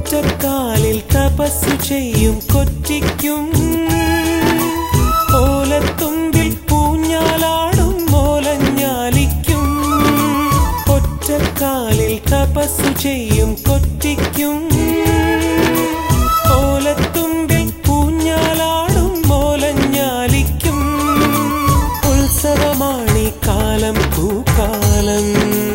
ഒറ്റക്കാലിൽ തപസ്സു ചെയ്യും കൊറ്റിക്കും ഓലത്തുമ്പിൽ പൂഞ്ഞാലാടും മോലഞ്ഞാലിക്കും ഒറ്റക്കാലിൽ തപസ്സു ചെയ്യും കൊറ്റിക്കും ഓലത്തുമ്പിൽ പൂഞ്ഞാലാടും മോലഞ്ഞാലിക്കും ഉത്സവമാണി കാലം പൂക്കാലം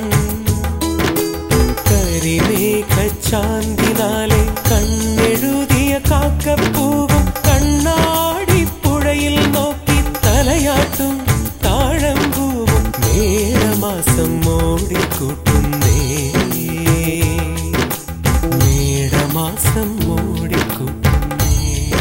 കരിമേഘ ചാന്തിനാലെ കണ്ണെഴുതിയ കാക്കപ്പൂവും കണ്ണാടി പുഴയിൽ നോക്കി തലയാട്ടും താഴമ്പൂവും മേടമാസം മോടിക്കൂട്ടുന്നേ മേടമാസം മോടിക്കൂട്ടുന്നേ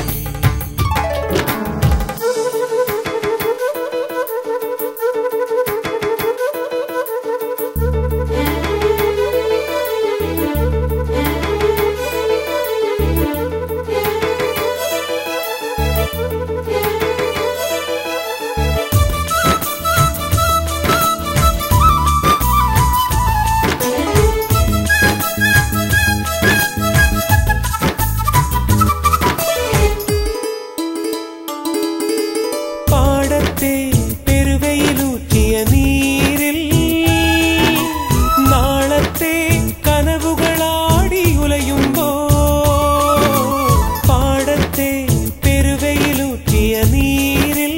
പാടത്തെ പെരുവയിലൂറ്റിയ നീരിൽ നാളത്തെ കനവുകളാടി ഉലയുമ്പോ പാടത്തെ പെരുവയിലൂറ്റിയ നീരിൽ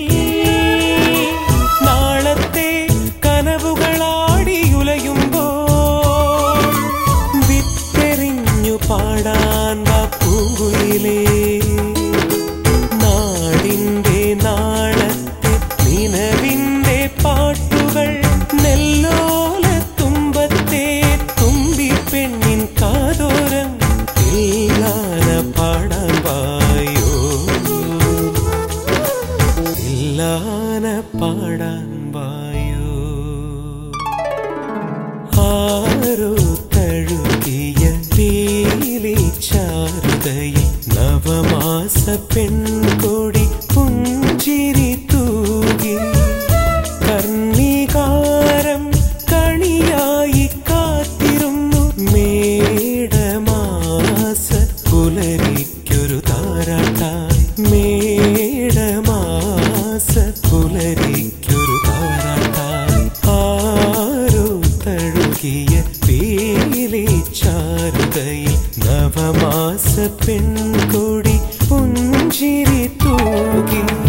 നാളത്തെ കനവുകളാടി ഉലയുമ്പോ വിത്തെറിഞ്ഞു പാടാൻ വാ പൂങ്കുയിലേ നാടിന്റെ നാളത്തെ നിലവിന്റെ പാട്ടുകൾ നെല്ലോല തുമ്പത്തെ തുമ്പി പെണ്ണിൻ കാതോരം ഇല്ലാന പാടാൻ വായോ ഇല്ലാന പാടാൻ വായോ ആരോ തഴുകിയ പീലി ചാരുതയിൽ നവമാസ പെൺകൊടി പുഞ്ചിരി തൂകി കർണികാരം കണിയായി കാത്തിരുന്നു മേടമാസ പുലരിക്കൊരു താരാട്ടായി മേടമാസ പുലരിക്കൊരു താരാട്ടായി ആരോ തഴുകിയ പീലി ചാരുതയിൽ നവമാസ പെൺകൊടി പുഞ്ചിരി തൂകി